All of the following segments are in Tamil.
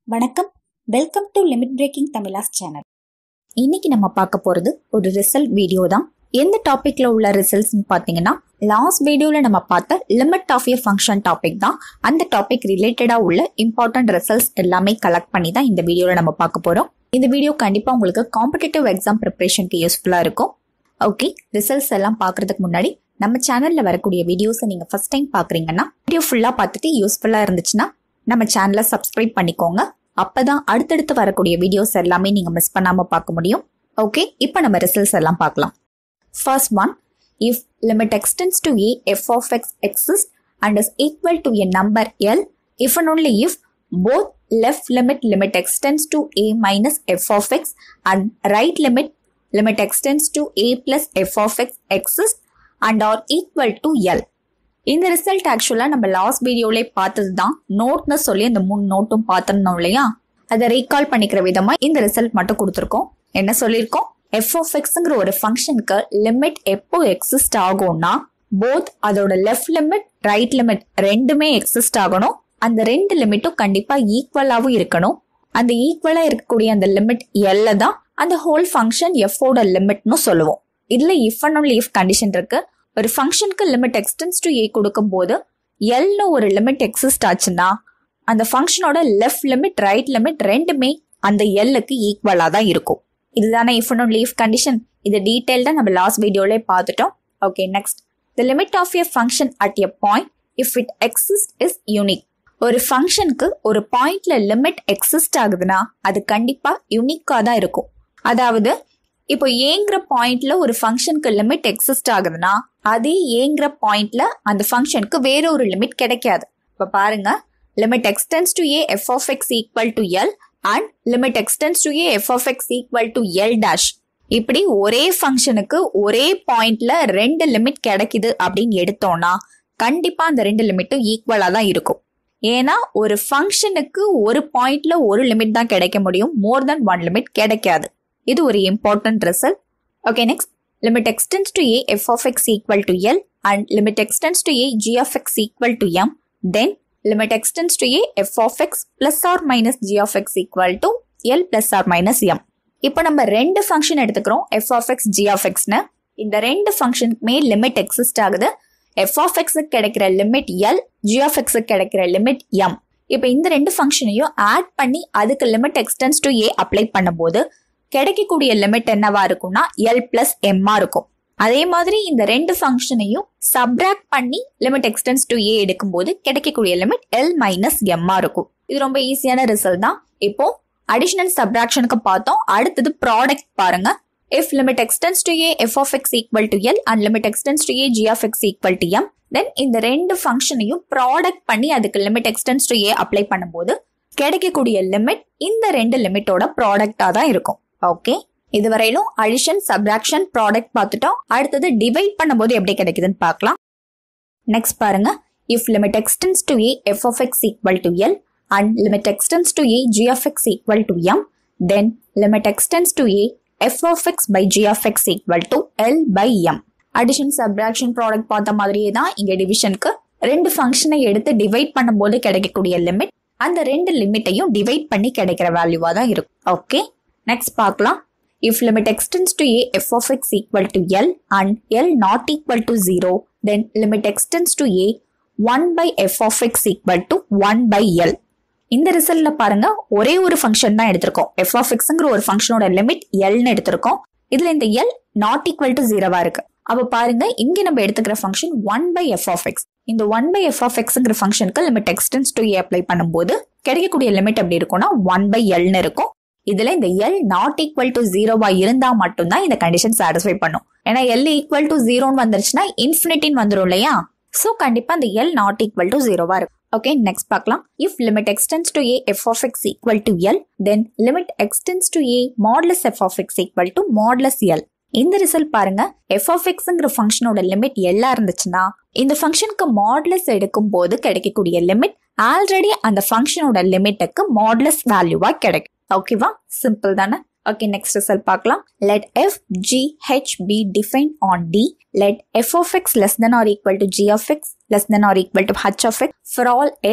வணக்கம் வெல்கம் டு லிமிட் பிரேக்கிங் தமிழாஸ் சேனல் இன்னைக்கு நம்ம பார்க்க போறது ஒரு ரிசல்ட் வீடியோ தான் எந்த டாபிக்ல உள்ள ரிசல்ட்ஸ்னு பார்த்தீங்கன்னா லாஸ்ட் வீடியோல நம்ம பார்த்த limit of a function topic தான் அந்த டாபிக் ரிலேட்டடா உள்ள இம்பார்ட்டன்ட் ரிசல்ட்ஸ் எல்லாமே கலெக்ட் பண்ணி தான் இந்த வீடியோல நம்ம பார்க்க போறோம் இந்த வீடியோ கண்டிப்பா உங்களுக்கு காம்படிட்டிவ் எக்ஸாம் ப்ரிப்பரேஷனுக்கு யூஸ்ஃபுல்லா இருக்கும் ஓகே ரிசல்ட்ஸ் எல்லாம் பார்க்கறதுக்கு முன்னாடி நம்ம சேனல்ல வரக்கூடிய வீடியோஸை நீங்க ஃபர்ஸ்ட் டைம் பாக்குறீங்கன்னா வீடியோ ஃபுல்லா பார்த்துட்டு யூஸ்ஃபுல்லா இருந்துச்சுன்னா நம்ம சேனலை சப்ஸ்கிரைப் பண்ணிக்கோங்க அப்பதான் அடுத்தடுத்து வரக்கூடிய வீடியோஸ் எல்லாமே நீங்க மிஸ் பண்ணாம பார்க்க முடியும் ஓகே இப்போ நம்ம ரிசல்ட்ஸ் எல்லாம் பார்க்கலாம் first one if limit extends to a f of x exist and is equal to a number L if and only if both left limit limit extends to a minus f of x and right limit limit extends to a plus f of x exist and are equal to L. இந்த ரிசல்ட் ஆக்சுவலா நம்ம லாஸ்ட் வீடியோலே பார்த்தது தான் நோட்னு சொல்லி அந்த மூணு நோட்டும் பார்த்துருந்தோம் இல்லையா அதை ரீகால் பண்ணிக்கிற விதமா இந்த ரிசல்ட் மட்டும் கொடுத்துருக்கோம் என்ன சொல்லியிருக்கோம் எஃப் ஆஃப் எக்ஸ்ங்கிற ஒரு ஃபங்க்ஷனுக்கு லிமிட் எப்போ எக்ஸிஸ்ட் ஆகும்னா போத் அதோட லெஃப்ட் லிமிட் ரைட் லிமிட் ரெண்டுமே எக்ஸிஸ்ட் ஆகணும் அந்த ரெண்டு லிமிட்டும் கண்டிப்பா ஈக்குவலாவும் இருக்கணும் அந்த ஈக்குவலா இருக்கக்கூடிய அந்த லிமிட் எல்ல தான் அந்த ஹோல் ஃபங்க்ஷன் எஃபோட லிமிட்னு சொல்லுவோம் இதுல if and only if condition இருக்கு ஒரு ஃபங்க்ஷனுக்கு லிமிட் எக்ஸ்டென்ஸ் டு ஏ கொடுக்கும்போது எல்னு ஒரு லிமிட் எக்ஸிஸ்ட் ஆச்சுன்னா அந்த ஃபங்க்ஷனோட லெஃப்ட் லிமிட் ரைட் லிமிட் ரெண்டுமே அந்த எல்லுக்கு ஈக்குவலா தான் இருக்கும் இதுதானே if and only if condition இது டீட்டெயில்டா நம்ம லாஸ்ட் வீடியோலே பார்த்துட்டோம் okay next the limit of a function at a point if it exist is unique ஒரு ஃபங்க்ஷனுக்கு ஒரு பாயிண்ட்ல லிமிட் எக்ஸிஸ்ட் ஆகுதுன்னா அது கண்டிப்பா யூனிக்கா தான் இருக்கும் அதாவது இப்போ ஏங்கிற பாயிண்ட்ல ஒரு ஃபங்க்ஷனுக்கு லிமிட் எக்ஸிஸ்ட் ஆகுதுன்னா அதே ஏங்கிற பாயிண்ட்ல அந்த ஃபங்க்ஷனுக்கு வேற ஒரு லிமிட் கிடைக்காது இப்போ பாருங்க limit extends to a f of x equal to L and limit extends to a f of x equal to L dash இப்படி ஒரே ஃபங்க்ஷனுக்கு ஒரே பாயிண்ட்ல ரெண்டு லிமிட் கிடைக்குது அப்படின்னு எடுத்தோம்னா கண்டிப்பா அந்த ரெண்டு லிமிட்டும் ஈக்குவலா தான் இருக்கும் ஏன்னா ஒரு ஃபங்க்ஷனுக்கு ஒரு பாயிண்ட்ல ஒரு லிமிட் தான் கிடைக்க முடியும் மோர் தென் ஒன் லிமிட் கிடைக்காது இது ஒரு important result okay next limit extends to a f of x equal to L and limit extends to a g of x equal to M then limit extends to a f of x plus or minus g of x equal to L plus or minus M இப்போ நம்ம ரெண்டு ஃபங்க்ஷன் எடுத்துக்கிறோம் f of x g of எக்ஸ்னு இந்த ரெண்டு ஃபங்க்ஷனுக்குமே லிமிட் எக்ஸிஸ்ட் ஆகுது எஃப் ஆஃப் எக்ஸுக்கு கிடைக்கிற லிமிட் எல் ஜி ஆஃப் எக்ஸுக்கு கிடைக்கிற லிமிட் எம் இப்போ இந்த ரெண்டு ஃபங்க்ஷனையும் ஆட் பண்ணி அதுக்கு limit extends to a apply பண்ணும்போது கிடைக்கக்கூடிய லிமிட் என்னவா இருக்கும்னா எல் பிளஸ் எம்மா இருக்கும் அதே மாதிரி இந்த ரெண்டு ஃபங்க்ஷனையும் சப்ராக்ட் பண்ணி லிமிட் எக்ஸ்டென்ஸ் டு ஏ எடுக்கும்போது கிடைக்கக்கூடிய லிமிட் எல் மைனஸ் எம்மா இருக்கும் இது ரொம்ப ஈஸியான ரிசல்ட் தான் இப்போ அடிஷனல் சப்ராக்ஷனுக்கு பார்த்தோம் அடுத்தது ப்ராடக்ட் பாருங்க if limit extends to a f of x equal to l and limit extends to a g of x equal to m then இந்த ரெண்டு ஃபங்க்ஷனையும் ப்ராடக்ட் பண்ணி அதுக்கு limit extends to a apply பண்ணும்போது கிடைக்கக்கூடிய லிமிட் இந்த ரெண்டு லிமிட்டோட ப்ராடக்டா தான் இருக்கும் ஓகே இதுவரையிலும் அடிஷன் சப்ராக்ஷன் ப்ராடக்ட் பார்த்துட்டோம் அடுத்தது டிவைட் பண்ணும்போது எப்படி கிடைக்குதுன்னு பார்க்கலாம் நெக்ஸ்ட் பாருங்க if limit extends to a f of x equal to L and limit extends to a g of x equal to M then limit extends to a f of x by g of x equal to L by M. Addition subtraction product பார்த்த மாதிரியே தான் இங்க டிவிஷனுக்கு ரெண்டு ஃபங்க்ஷனை எடுத்து டிவைட் பண்ணும்போது கிடைக்கக்கூடிய லிமிட் அந்த ரெண்டு லிமிட்டையும் டிவைட் பண்ணி கிடைக்கிற வேல்யூவா தான் இருக்கும் ஓகே நெக்ஸ்ட் பார்க்கலாம் if limit extends to a f of x equal to L and L not equal to zero then limit extends to a one by f of x equal to one by L இந்த ரிசல்ட்ல பாருங்க ஒரே ஒரு ஃபங்க்ஷன் தான் எடுத்திருக்கோம் எஃப் ஆஃப் எக்ஸ்ங்கிற ஒரு ஃபங்க்ஷனோட லிமிட் எல்னு எடுத்திருக்கோம் இதுல இந்த எல் நாட் ஈக்குவல் டு ஜீரோவா இருக்கு அப்ப பாருங்க இங்க நம்ம எடுத்துக்கிற function one by f of x இந்த ஒன் பை எஃப் ஆஃப் எக்ஸ்ங்கிற ஃபங்க்ஷனுக்கு limit extends to a apply பண்ணும்போது கிடைக்கக்கூடிய லிமிட் எப்படி இருக்கும்னா ஒன் பை எல்னு இருக்கும் இதுல இந்த எல் நாட் ஈக்குவல் டு ஜீரோவா இருந்தா மட்டும்தான் இந்த கண்டிஷன் சாட்டிஸ்ஃபை பண்ணும் ஏன்னா எல் ஈக்குவல் டு ஜீரோன்னு வந்துருச்சுன்னா இன்ஃபினிட்டின்னு வந்துடும் இல்லையா சோ கண்டிப்பா இந்த எல் நாட் ஈக்குவல் டு ஜீரோவா இருக்கும் ஓகே நெக்ஸ்ட் பார்க்கலாம் if limit extends to a f of x equal to L then limit extends to a modulus f of x equal to modulus L இந்த ரிசல்ட் பாருங்க எஃப் ஆஃப் எக்ஸ்ங்கிற ஃபங்க்ஷனோட லிமிட் எல்லா இருந்துச்சுன்னா இந்த ஃபங்க்ஷனுக்கு மாடலஸ் எடுக்கும் போது கிடைக்கக்கூடிய லிமிட் ஆல்ரெடி அந்த ஃபங்க்ஷனோட லிமிட்டுக்கு மாடலஸ் வேல்யூவா கிடைக்கும் ஓகேவா சிம்பிள் தானே ஓகே நெக்ஸ்ட் ரிசல்ட் பார்க்கலாம் let f g h be define on D let f of x less than or equal to g of x less than or equal to h of x for all x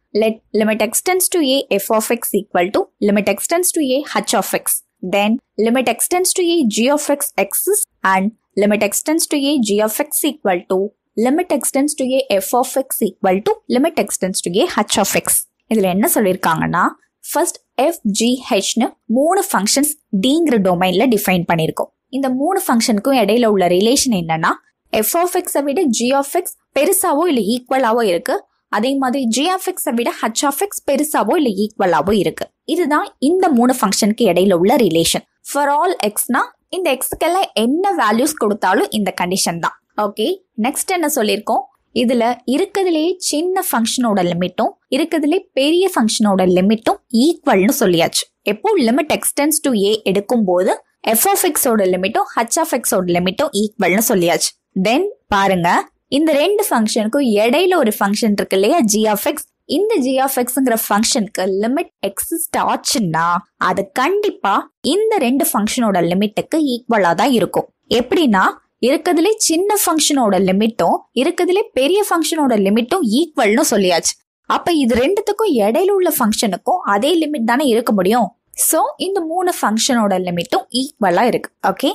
let limit x tends to a f of x equal to limit x tends to a h of x. Then limit x tends to a g of x exists and limit x tends to a g of x equal to limit x tends to a f of x equal to limit x tends to a h of x. இதுல என்ன சொல்லியிருக்காங்கன்னா ஃபர்ஸ்ட் எஃப் ஜி ஹெச்னு மூணு ஃபங்க்ஷன்ஸ் டிங்கிற டொமைன்ல டிஃபைன் பண்ணியிருக்கோம் இந்த மூணு ஃபங்க்ஷனுக்கும் இடையில உள்ள ரிலேஷன் என்னன்னா எஃப் ஆஃப் எக்ஸை விட ஜி ஆஃப் எக்ஸ் பெருசாவோ இல்லை ஈக்குவலாவோ இருக்கு அதே மாதிரி ஜி ஆஃப் எக்ஸை விட ஹச் ஆஃப் எக்ஸ் பெருசாவோ இல்லை ஈக்குவலாவோ இருக்கு இதுதான் இந்த மூணு ஃபங்க்ஷனுக்கு இடையில உள்ள ரிலேஷன் ஃபார் ஆல் எக்ஸ்னா இந்த எக்ஸ்க்கெல்லாம் என்ன வேல்யூஸ் கொடுத்தாலும் இந்த கண்டிஷன் தான் ஓகே நெக்ஸ்ட் என்ன சொல்லியிருக்கோம் இதுல இருக்கிறதுலேயே சின்ன ஃபங்க்ஷனோட லிமிட்டும் இருக்கிறதுலே பெரிய ஃபங்க்ஷனோட லிமிட்டும் ஈக்குவல்னு சொல்லியாச்சு எப்போ லிமிட் எக்ஸ்டென்ஸ் டு ஏ எடுக்கும் போது எஃப் ஆஃப் எக்ஸோட லிமிட்டும் ஹச் ஆஃப் எக்ஸோட லிமிட்டும் ஈக்குவல்னு சொல்லியாச்சு தென் பாருங்க இந்த ரெண்டு ஃபங்க்ஷனுக்கும் இடையில ஒரு ஃபங்க்ஷன் இருக்கு இல்லையா ஜி ஆஃப் எக்ஸ் இந்த ஜி ஆஃப் எக்ஸ்ங்கிற ஃபங்க்ஷனுக்கு லிமிட் எக்ஸிஸ்ட் ஆச்சுன்னா அது கண்டிப்பா இந்த ரெண்டு ஃபங்க்ஷனோட லிமிட்டுக்கு ஈக்குவலா தான் இருக்கும் எப்படின்னா இருக்கிறதுலே சின்ன ஃபங்க்ஷனோட லிமிட்டும் இருக்கிறதுலே பெரிய ஃபங்க்ஷனோட லிமிட்டும் ஈக்குவல்னு சொல்லியாச்சு அப்ப இது ரெண்டுத்துக்கும் இடையில உள்ள ஃபங்க்ஷனுக்கும் அதே லிமிட் தானே இருக்க முடியும் ஸோ இந்த மூணு ஃபங்க்ஷனோட லிமிட்டும் ஈக்குவலா இருக்கு okay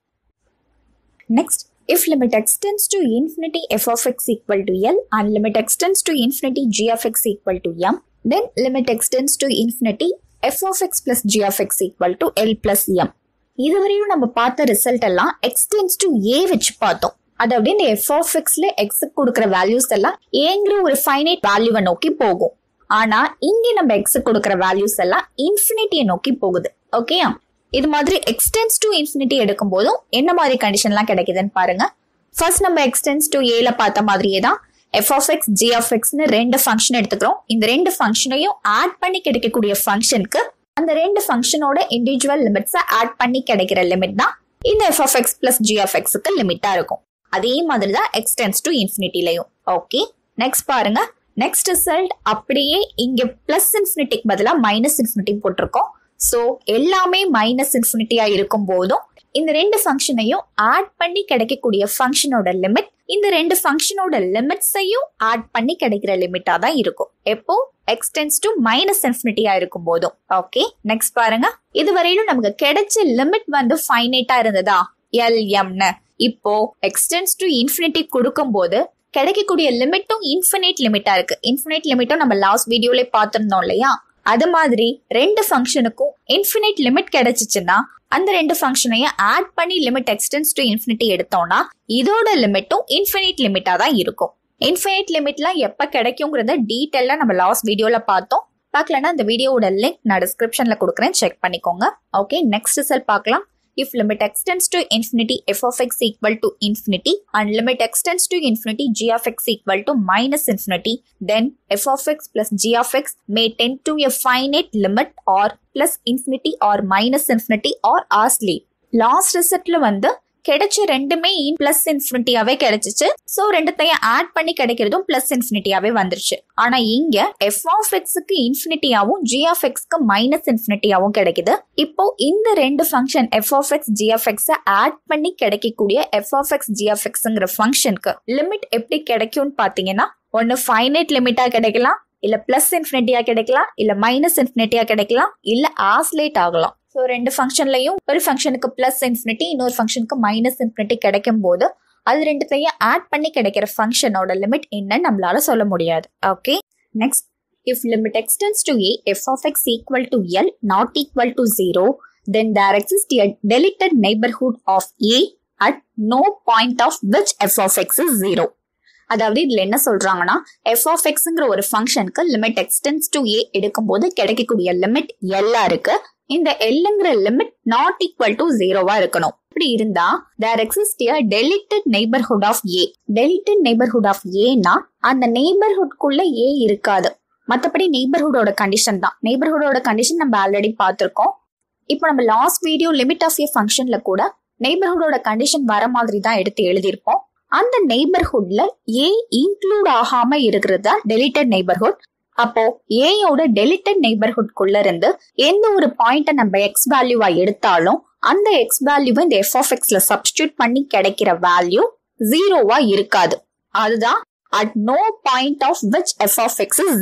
next if limit x tends to infinity f of x equal to L and limit x tends to infinity g of x equal to M, then limit x tends to infinity f of x plus g of x equal to L plus M. இதுவரையும் நம்ம பார்த்த ரிசல்ட் எல்லாம் x tends to A வச்சு பார்த்தோம் அதாவது இந்த f of xல x கொடுக்குற வேல்யூஸ் எல்லாம் ஏங்கிற ஒரு ஃபைனைட் வேல்யூவை நோக்கி போகும் ஆனா இங்க நம்ம x கொடுக்குற வேல்யூஸ் எல்லாம் இன்ஃபினிட்டியை நோக்கி போகுது ஓகேயா இது மாதிரி எக்ஸ்டென்ஸ் டு இன்ஃபினிட்டி எடுக்கும் போதும் என்ன மாதிரி கண்டிஷன்லாம் கிடைக்குதுன்னு பாருங்க ஃபர்ஸ்ட் நம்ம எக்ஸ்டென்ஸ் டு ஏல பார்த்த மாதிரியே தான் f of x g of எக்ஸ்னு ரெண்டு ஃபங்க்ஷன் எடுத்துக்கிறோம் இந்த ரெண்டு ஃபங்க்ஷனையும் ஆட் பண்ணி கிடைக்கக்கூடிய ஃபங்க்ஷனுக்கு அந்த ரெண்டு ஃபங்க்ஷனோட இண்டிவிஜுவல் லிமிட்ஸை ஆட் பண்ணி கிடைக்கிற லிமிட் தான் இந்த f of x plus g of எக்ஸுக்கு லிமிட்டா இருக்கும் அதே மாதிரி தான் எக்ஸ்டென்ஸ் டு இன்ஃபினிட்டிலையும் ஓகே நெக்ஸ்ட் பாருங்க நெக்ஸ்ட் ரிசல்ட் அப்படியே இங்க பிளஸ் இன்ஃபினிட்டிக்கு பதிலாக மைனஸ் இன்ஃபினிட்டி போட்டிருக்கோம் ஸோ எல்லாமே மைனஸ் இன்ஃபினிட்டியா இருக்கும் போதும் இந்த ரெண்டு ஃபங்க்ஷனையும் ஆட் பண்ணி கிடைக்கக்கூடிய ஃபங்க்ஷனோட லிமிட் இந்த ரெண்டு ஃபங்க்ஷனோட லிமிட்ஸையும் ஆட் பண்ணி கிடைக்கிற லிமிட்டா தான் இருக்கும் எப்போ எக்ஸ்டென்ஸ் டு மைனஸ் இன்ஃபினிட்டியா இருக்கும் போதும் ஓகே நெக்ஸ்ட் பாருங்க இதுவரையிலும் நமக்கு கிடைச்ச லிமிட் வந்து ஃபைனைட்டா இருந்ததா எல் எம்னு இப்போ எக்ஸ்டென்ஸ் டு இன்ஃபினிட்டி கொடுக்கும் போது கிடைக்கக்கூடிய லிமிட்டும் இன்ஃபினிட் லிமிட்டா இருக்கு இன்ஃபினிட் லிமிட்டும் நம்ம லாஸ்ட் வீடியோல பார்த்திருந்தோம் இல்லையா அது மாதிரி ரெண்டு ஃபங்க்ஷனுக்கும் இன்ஃபினிட் லிமிட் கிடைச்சிச்சுன்னா அந்த ரெண்டு ஃபங்க்ஷனையும் ஆட் பண்ணி லிமிட் எக்ஸ்டென்ஸ் டு இன்ஃபினிட்டி எடுத்தோம்னா இதோட லிமிட்டும் இன்ஃபினிட் லிமிட்டா தான் இருக்கும் இன்ஃபினிட் லிமிட்லாம் எப்ப கிடைக்குங்கிறத டீட்டெயிலா நம்ம லாஸ்ட் வீடியோல பார்த்தோம் பார்க்கலன்னா அந்த வீடியோவோட லிங்க் நான் டிஸ்கிரிப்ஷன்ல கொடுக்குறேன் செக் பண்ணிக்கோங்க ஓகே நெக்ஸ்ட் ரிசல்ட் பார்க்கலாம் if limit x tends to infinity f of x equal to infinity and limit x tends to infinity g of x equal to minus infinity then f of x plus g of x may tend to a finite limit or plus infinity or minus infinity or asleep last ரிசல்ட்ல வந்து கிடைச்ச ரெண்டுமே பிளஸ் இன்ஃபினிட்டியாவே கிடைச்சிச்சு சோ ரெண்டுத்தையும் ஆட் பண்ணி கிடைக்கிறதும் பிளஸ் இன்ஃபினிட்டியாவே வந்துருச்சு ஆனா இங்க எஃப் ஆஃப் எக்ஸுக்கு இன்ஃபினிட்டியாவும் ஜி ஆஃப் எக்ஸ்க்கு மைனஸ் இன்ஃபினிட்டியாவும் கிடைக்குது இப்போ இந்த ரெண்டு function f of x g of x add பண்ணி கிடைக்கக்கூடிய f of x g of எக்ஸ்ங்கிற ஃபங்க்ஷனுக்கு லிமிட் எப்படி கிடைக்கும்னு பாத்தீங்கன்னா ஒன்னு ஃபைனைட் லிமிட்டா கிடைக்கலாம் இல்ல பிளஸ் இன்ஃபினிட்டியா கிடைக்கலாம் இல்ல மைனஸ் இன்ஃபினிட்டியா கிடைக்கலாம் இல்ல ஆஸ்லேட் ஆகலாம் ஸோ ரெண்டு ஃபங்க்ஷன்லையும் ஒரு ஃபங்க்ஷனுக்கு பிளஸ் இன்ஃபினிட்டி இன்னொரு ஃபங்க்ஷனுக்கு மைனஸ் இன்ஃபினிட்டி கிடைக்கும் போது அது ரெண்டுத்தையும் ஆட் பண்ணி கிடைக்கிற ஃபங்க்ஷனோட லிமிட் என்னன்னு நம்மளால சொல்ல முடியாது okay next if limit extends to a f of x equal to L not equal to zero then there exist a deleted neighbourhood of a at no point of which f of x is zero அதாவது இதுல என்ன சொல்றாங்கன்னா எஃப் ஆஃப் எக்ஸ்ங்கிற ஒரு ஃபங்க்ஷனுக்கு லிமிட் எக்ஸ்டென்ஸ் டு ஏ எடுக்கும்போது கிடைக்கக்கூடிய லிமிட் எல்லா இருக்கு இந்த எல்லுங்கிற லிமிட் நாட் ஈக்குவல் டு ஜீரோவா இருக்கணும் இப்படி இருந்தா there exist a deleted neighbourhood of a deleted neighbourhood of ஏனா அந்த நெய்பர்ஹுட்குள்ள ஏ இருக்காது மத்தபடி நெய்பர்ஹுடோட கண்டிஷன் தான் நெய்பர்ஹுடோட கண்டிஷன் நம்ம ஆல்ரெடி பார்த்திருக்கோம் இப்போ நம்ம last video limit of a ஃபங்க்ஷன்ல கூட நெய்பர்ஹுடோட கண்டிஷன் வர மாதிரி தான் எடுத்து எழுதியிருப்போம் அந்த நெய்பர்ஹுட்ல ஏ இன்க்ளூட் ஆகாம இருக்கிறது தான் டெலிட்டட் நெய்பர்ஹுட் அப்போ ஏயோட டெலிட்டட் நெய்பர்ஹுட்குள்ள இருந்து எந்த ஒரு பாயிண்ட நம்ம எக்ஸ் வேல்யூவா எடுத்தாலும் அந்த எக்ஸ் வேல்யூவை இந்த எஃப் ஆஃப் எக்ஸ்ல சப்ஸ்டியூட் பண்ணி கிடைக்கிற வேல்யூ ஜீரோவா இருக்காது அதுதான் at no point of which f of x is zero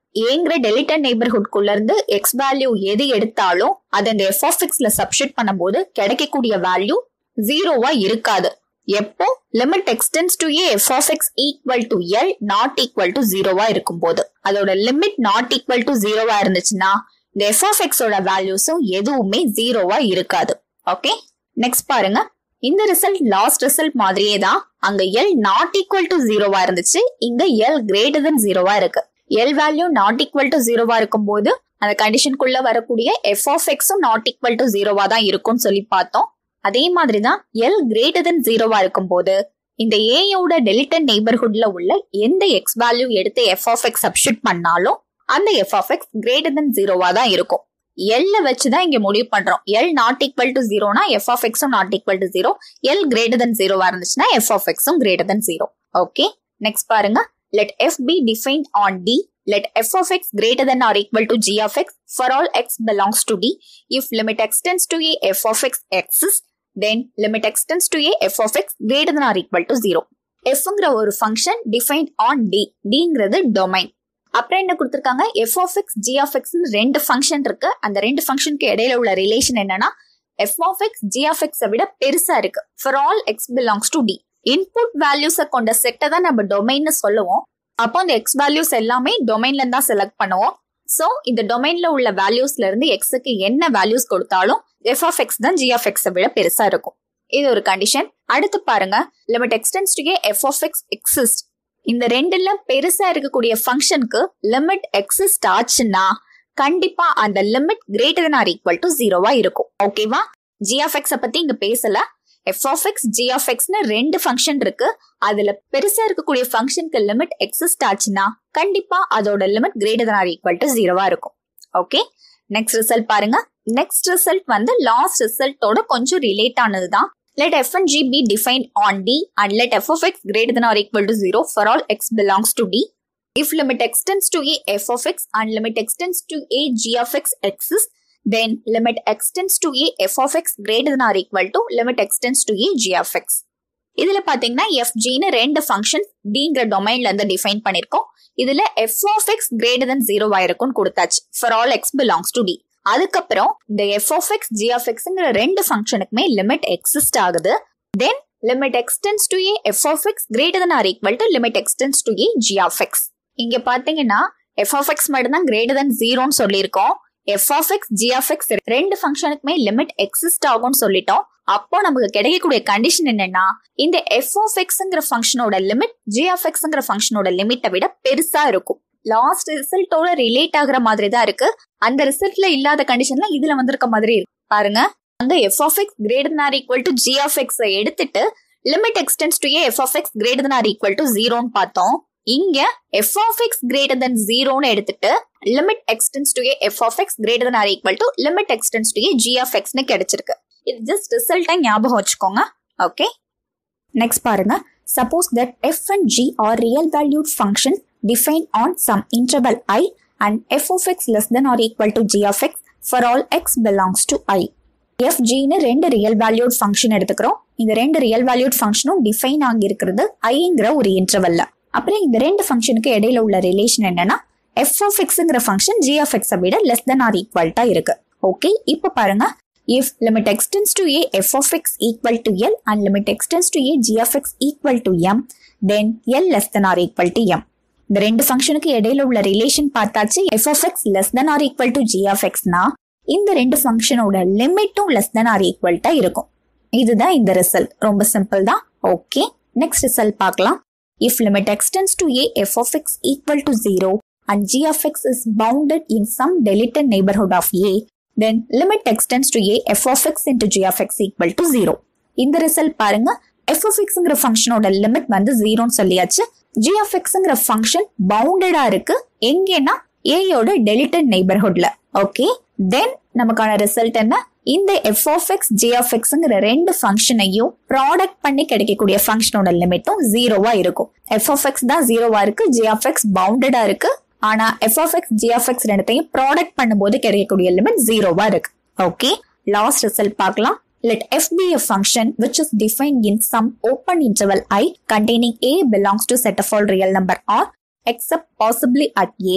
ஏங்கிற டெலிட்டட் நெய்பர்ஹுட்குள்ள இருந்து எக்ஸ் வேல்யூ எது எடுத்தாலும் அதை இந்த எஃப் ஆஃப் எக்ஸ்ல சப்ஸ்டிட் பண்ணும்போது கிடைக்கக்கூடிய வேல்யூ ஜீரோவா இருக்காது எப்போ limit extends to a f of x equal to L not equal to ஜீரோவா இருக்கும் போது அதோட லிமிட் நாட் ஈக்குவல் டு ஜீரோவா இருந்துச்சுன்னா இந்த எஃப் ஆஃப் எக்ஸோட வேல்யூஸும் எதுவுமே ஜீரோவா இருக்காது ஓகே நெக்ஸ்ட் பாருங்க இந்த ரிசல்ட் லாஸ்ட் ரிசல்ட் மாதிரியே தான் அங்க எல் நாட் ஈக்குவல் டு ஜீரோவா இருந்துச்சு இங்க எல் கிரேட்டர் தென் ஜீரோவா இருக்கு L value not equal to ஜீரோவா இருக்கும் போது அந்த கண்டிஷனுக்குள்ள வரக்கூடிய எஃப் ஆஃப் எக்ஸும் நாட் ஈக்குவல் டு ஜீரோவா தான் இருக்கும்னு சொல்லி பார்த்தோம் அதே மாதிரி தான் எல் கிரேட்டர் தென் ஜீரோவா இருக்கும் போது இந்த ஏயோட டெலிட்டட் நெய்பர்ஹுட்ல உள்ள எந்த எக்ஸ் வேல்யூ எடுத்து எஃப் ஆஃப் எக்ஸ் சப்ஸ்டிட் பண்ணாலும் அந்த f of x greater than ஜீரோவா தான் இருக்கும் எல்ல வச்சுதான் இங்க முடிவு பண்றோம் எல் நாட் ஈக்குவல் டு ஜீரோனா எஃப் ஆஃப் எக்ஸும் not equal to zero L greater than ஜீரோவா இருந்துச்சுன்னா எஃப் ஆஃப் எக்ஸும் greater than zero okay next பாருங்க let f be defined on D. Let f of x greater than or equal to g of x for all x belongs to D. If limit x tends to a f of x exists, then limit x tends to a f of x greater than or equal to 0. fங்கிற ஒரு ஃபங்க்ஷன் டிஃபைன்ட் ஆன் டி டிங்கிறது டொமைன் அப்புறம் என்ன கொடுத்துருக்காங்க f of x g of x ரெண்டு ஃபங்க்ஷன் இருக்கு அந்த ரெண்டு ஃபங்க்ஷனுக்கு இடையில உள்ள ரிலேஷன் என்னன்னா f of x g of எக்ஸை விட பெருசா இருக்கு for all x belongs to D input வேல்யூஸை கொண்ட செட்டை தான் நம்ம டொமைன்னு சொல்லுவோம் அப்போ அந்த எக்ஸ் வேல்யூஸ் எல்லாமே டொமைன்ல தான் செலக்ட் பண்ணுவோம் ஸோ இந்த டொமைன்ல உள்ள வேல்யூஸ்ல இருந்து எக்ஸுக்கு என்ன வேல்யூஸ் கொடுத்தாலும் எஃப் ஆஃப் எக்ஸ் தான் ஜி ஆஃப் எக்ஸை விட பெருசா இருக்கும் இது ஒரு கண்டிஷன் அடுத்து பாருங்க limit extends to f of x exist இந்த ரெண்டுல பெருசா இருக்கக்கூடிய ஃபங்க்ஷனுக்கு லிமிட் எக்ஸிஸ்ட் ஆச்சுன்னா கண்டிப்பா அந்த limit greater than or equal to ஜீரோவா இருக்கும் ஓகேவா ஜி ஆஃப் எக்ஸ பத்தி இங்க பேசல f of x g of எக்ஸ்னு ரெண்டு ஃபங்க்ஷன் இருக்கு அதுல பெருசா இருக்கக்கூடிய ஃபங்க்ஷனுக்கு லிமிட் எக்ஸிஸ்ட் ஆச்சுன்னா கண்டிப்பா அதோட limit greater than or equal to ஜீரோவா இருக்கும் ஓகே நெக்ஸ்ட் ரிசல்ட் பாருங்க நெக்ஸ்ட் ரிசல்ட் வந்து லாஸ்ட் ரிசல்ட்டோட கொஞ்சம் ரிலேட் ஆனதுதான் let f and g be defined on d and let f of x greater than or equal to 0 for all x belongs to d if limit x tends to a f of x and limit x tends to a g of x exists then limit x tends to a f of x greater than or equal to limit x tends to a g of x இதுல பாத்தீங்கன்னா எஃப்ஜின்னு ரெண்டு ஃபங்க்ஷன் டிங்கிற டொமைன்ல இருந்து டிஃபைன் பண்ணிருக்கோம் இதுல f of x greater than zero ஆயிருக்கும்னு கொடுத்தாச்சு for all x belongs to D அதுக்கப்புறம் இந்த f of x g of எக்ஸ்ங்கிற ரெண்டு ஃபங்க்ஷனுக்குமே லிமிட் எக்ஸிஸ்ட் ஆகுது then limit extends to a f of x greater than or equal to limit extends to a g of x இங்க பாத்தீங்கன்னா எஃப் ஆஃப் எக்ஸ் மட்டும் தான் கிரேட்டர் than ஜீரோன்னு சொல்லியிருக்கோம் f of x g of x ரெண்டு ஃபங்க்ஷனுக்குமே லிமிட் எக்ஸிஸ்ட் ஆகும்னு சொல்லிட்டோம் அப்போ நமக்கு கிடைக்கக்கூடிய கண்டிஷன் என்னன்னா இந்த எஃப் ஆஃப் எக்ஸ்ங்கிற ஃபங்க்ஷனோட லிமிட் ஜி ஆஃப் எக்ஸ்ங்கிற ஃபங்க்ஷனோட லிமிட்டை விட பெருசா இருக்கும் லாஸ்ட் ரிசல்ட்டோட ரிலேட் ஆகுற மாதிரி தான் இருக்கு அந்த ரிசல்ட்ல இல்லாத கண்டிஷன்ல இதுல வந்திருக்க மாதிரி இருக்கு பாருங்க அங்க f of x greater than or equal to g of x எடுத்துட்டு limit extends to a f of x greater than or equal to ஜீரோன்னு பார்த்தோம் இங்க f of x greater than ஜீரோன்னு எடுத்துட்டு limit extends to a f of x greater than or equal to limit extends to a g of எக்ஸ்னு கிடைச்சிருக்கு இது ஜஸ்ட் ரிசல்ட்டை ஞாபகம் வச்சுக்கோங்க ஓகே நெக்ஸ்ட் பாருங்க suppose that f and G are real valued function define on some interval I and f of x less than or equal to g of x for all x belongs to I f ஜின்னு ரெண்டு ரியல் வேல்யூட் ஃபங்க்ஷன் எடுத்துக்கிறோம் இந்த ரெண்டு ரியல் வேல்யூட் ஃபங்க்ஷனும் டிஃபைன் ஆகி இருக்கிறது ஐங்கிற ஒரு இன்டர்வல்ல அப்புறம் இந்த ரெண்டு ஃபங்க்ஷனுக்கு இடையில உள்ள ரிலேஷன் என்னன்னா எஃப் ஆஃப் எக்ஸ்ங்கிற ஃபங்க்ஷன் ஜி ஆஃப் எக்ஸை விட லெஸ் தென் ஆர் ஈக்குவல்ட்டா இருக்கு ஓகே இப்போ பாருங்க if limit x tends to a f of x equal to L and limit x tends to a g of x equal to M, then L less than or equal to M. இந்த ரெண்டு ஃபங்க்ஷனுக்கு இடையில உள்ள ரிலேஷன் பார்த்தாச்சு f of x less than or equal to g of எக்ஸ்னா இந்த ரெண்டு ஃபங்க்ஷனோட லிமிட்டும் லெஸ் தென் ஆர் ஈக்குவல்ட்டா இருக்கும் இதுதான் இந்த ரிசல்ட் ரொம்ப சிம்பிள் தான் ஓகே நெக்ஸ்ட் ரிசல்ட் பார்க்கலாம் if limit x tends to a f of x equal to zero and g of x is bounded in some deleted neighbourhood of a then limit x tends to a f of x into g of x equal to 0. இந்த ரிசல்ட் பாருங்க f of xங்கிற ஃபங்க்ஷனோட லிமிட் வந்து ஜீரோன்னு சொல்லியாச்சு g of xங்கிற ஃபங்க்ஷன் பவுண்டடா இருக்கு எங்கன்னா ஏயோட டெலிட்டட் நெய்பர்ஹுட்ல ஓகே தென் நமக்கான ரிசல்ட் என்ன இந்த f of x g of எக்ஸ்ங்கிற ரெண்டு ஃபங்க்ஷனையும் ப்ராடக்ட் பண்ணி கிடைக்கக்கூடிய ஃபங்க்ஷனோட லிமிட்டும் ஜீரோவா இருக்கும் எஃப் ஆஃப் எக்ஸ் தான் ஜீரோவா இருக்கு ஜி ஆஃப் எக்ஸ் பவுண்டடா இருக்கு ஆனா f of x g of x ரெண்டத்தையும் ப்ராடக்ட் பண்ணும்போது கிடைக்கக்கூடிய லிமிட் ஜீரோவா இருக்கு ஓகே லாஸ்ட் ரிசல்ட் பார்க்கலாம் let f be a function which is defined in some open interval i containing a belongs to set of all real number r except possibly at a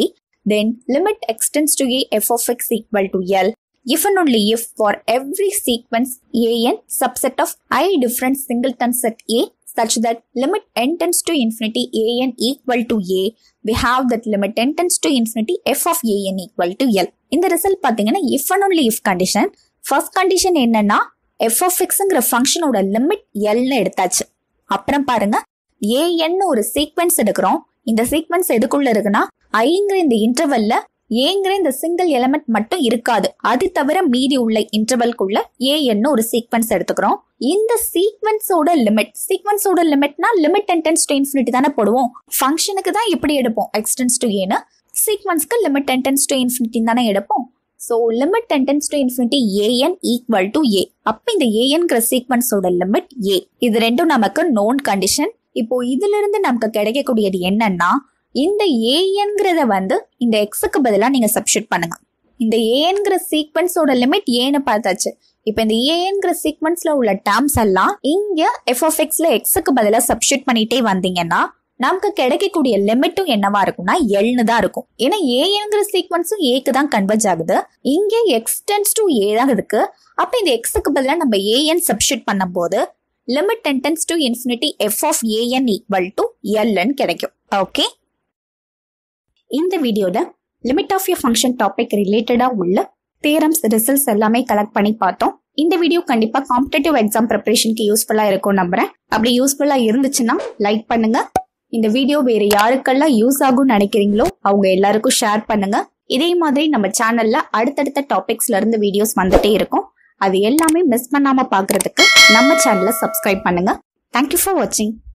then limit extends to a f of x equal to L if and only if for every sequence an subset of i different singleton set A such that limit n tends to infinity an equal to A we have that limit n tends to infinity f of an equal to L இந்த ரிசல்ட் பார்த்தீங்கன்னா if and only if condition first condition என்னன்னா f of xங்கிற ஃபங்க்ஷனோட லிமிட் எல்னு எடுத்தாச்சு அப்புறம் பாருங்க ஏஎன்னு ஒரு சீக்வன்ஸ் எடுக்கிறோம் இந்த சீக்வன்ஸ் எதுக்குள்ள இருக்குன்னா ஐங்கிற இந்த இன்டர்வல்ல ஏங்கிற இந்த சிங்கிள் எலமெண்ட் மட்டும் இருக்காது அது தவிர மீதி உள்ள இன்டர்வல்குள்ள ஏன்னு ஒரு சீக்வன்ஸ் எடுத்துக்கிறோம் இந்த சீக்வன்ஸோட லிமிட் சீக்வன்ஸோட லிமிட்னா லிமிட் டென்டென்ஸ் டு இன்ஃபினிட்டி தானே போடுவோம் ஃபங்க்ஷனுக்கு தான் இப்படி எடுப்போம் எக்ஸ்டென்ஸ் டு ஏன்னு சீக்வன்ஸ்க்கு லிமிட் டென்டென்ஸ் டு இன்ஃபினிட்டி தானே எடுப்போம் so limit tends to infinity a n equal to a அப்போ இந்த ஏஎன்கிற சீக்வன்ஸோட லிமிட் ஏ இது ரெண்டும் நமக்கு நோன் கண்டிஷன் இப்போ இதுல இருந்து நமக்கு கிடைக்கக்கூடியது என்னன்னா இந்த ஏஎன்கிறத வந்து இந்த எக்ஸுக்கு பதிலாக நீங்க சப்ஸ்டியூட் பண்ணுங்க இந்த ஏஎன்கிற சீக்வன்ஸோட லிமிட் ஏன்னு பார்த்தாச்சு இப்போ இந்த ஏஎன்கிற சீக்வன்ஸ்ல உள்ள டேர்ம்ஸ் எல்லாம் இங்க எஃப் ஆஃப் எக்ஸ்ல எக்ஸுக்கு பதிலாக சப்ஸ்டியூட் பண்ணிட்டே வந்தீங்கன்னா நமக்கு கிடைக்கக்கூடிய லிமிட்டும் என்னவா இருக்கும்னா எல்னு தான் இருக்கும் ஏன்னா ஏஎன்கிற சீக்வன்ஸும் ஏக்கு தான் கன்வெர்ஜ் ஆகுது இங்க எக்ஸ்டென்ஸ் டு ஏ தான் இருக்கு அப்ப இந்த எக்ஸுக்கு பதிலாக நம்ம ஏஎன் சப்ஸ்டியூட் பண்ணும்போது limit tends to infinity f of a n equal to எல்னு கிடைக்கும் ஓகே இந்த வீடியோல limit of a function topic ரிலேட்டடா உள்ள தேரம்ஸ் ரிசல்ட்ஸ் எல்லாமே கலெக்ட் பண்ணி பார்த்தோம் இந்த வீடியோ கண்டிப்பா காம்படேட்டிவ் எக்ஸாம் ப்ரிப்பரேஷனுக்கு யூஸ்ஃபுல்லா இருக்கும் நம்புறேன் அப்படி யூஸ்ஃபுல்லா இருந்துச்சுன்னா லைக் பண்ணுங்க இந்த வீடியோ வேற யாருக்கெல்லாம் யூஸ் ஆகும்னு நினைக்கிறீங்களோ அவங்க எல்லாருக்கும் ஷேர் பண்ணுங்க இதே மாதிரி நம்ம சேனல்ல அடுத்தடுத்த டாபிக்ஸ்ல இருந்து வீடியோஸ் வந்துட்டே இருக்கும் அது எல்லாமே மிஸ் பண்ணாம பாக்குறதுக்கு நம்ம சேனலை சப்ஸ்கிரைப் பண்ணுங்க தேங்க்யூ ஃபார் வாட்சிங்